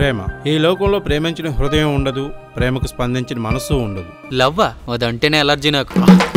ప్రేమ ఈ లోకంలో ప్రేమించిన హృదయం ఉండదు ప్రేమకు స్పందించిన మనస్సు ఉండదు లవ్వా అదంటేనే ఎలర్జీ నాకు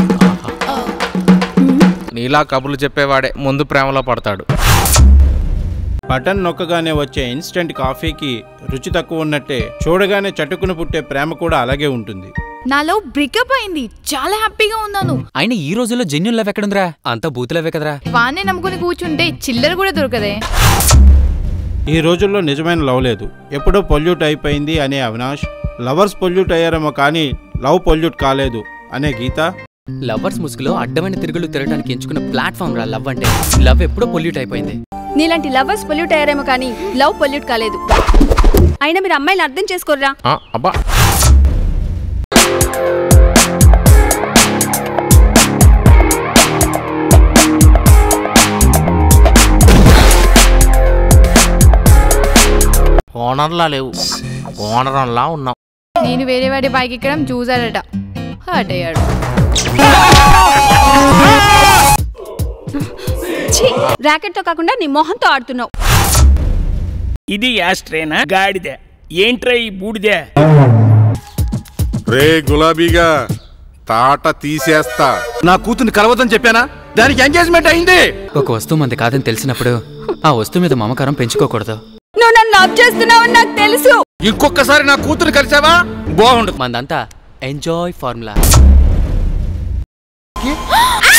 నీలా కబుర్లు చెప్పేవాడే ముందు ప్రేమలో పడతాడు బటన్ నొక్కగానే వచ్చే ఇన్స్టెంట్ కాఫీకి రుచి తక్కువ ఉన్నట్టే చూడగానే చటుకున పుట్టే ప్రేమ కూడా అలాగే ఉంటుంది నాలో బ్రేకప్ అయింది చాలా హ్యాపీగా ఉన్నాను అయినా ఈ రోజుల్లో జెన్యున్ లవ్ ఎక్కడుందిరా అంతా బూతులవే కదరా వానే నమ్ముకుని కూర్చుంటే చిల్లర కూడా దొరకదే ఈ రోజుల్లో నిజమైన లవ్ లేదు ఎప్పుడో పొల్యూట్ అయిపోయింది అనే అవినాష్ లవర్స్ పొల్యూట్ అయ్యారేమో కానీ లవ్ పొల్యూట్ కాలేదు అనే గీత లవర్స్ ముసుగులో అడ్డమైన తిరుగులు తిరగడానికి ఎంచుకున్న ప్లాట్ఫామ్ రా లవ్ అంటే లవ్ ఎప్పుడో పొల్యూట్ అయిపోయింది నీలాంటి లవర్స్ పొల్యూట్ అయ్యారేమో కానీ లవ్ పొల్యూట్ కాలేదు అయినా మీరు అమ్మాయిని అర్థం చేసుకోర్రా ఆ, అబ్బా ఓనర్లా లేవు ఓనర్లా ఉన్నాం నేను వేరే వాడి బైక్ ఎక్కడం చూసాడట హర్ట్ అయ్యాడు ర్యాకెట్ తో కాకుండా నీ మొహంతో ఆడుతున్నావు ఇది యాస్ట్రేనా గాడిద ఏంట్రా ఈ బూడిదే రే గులాబీగా తాట తీసేస్తా నా కూతుర్ని కలవద్దని చెప్పానా దానికి ఎంగేజ్మెంట్ అయింది ఒక వస్తువు మంది కాదని తెలిసినప్పుడు ఆ వస్తువు మీద మమకారం పెంచుకోకూడదు నువ్వు నన్ను లవ్ చేస్తున్నావు నాకు తెలుసు ఇంకొకసారి నా కూతురు కలిసావా బాగుండు మందంతా ఎంజాయ్ ఫార్ములా ఆ!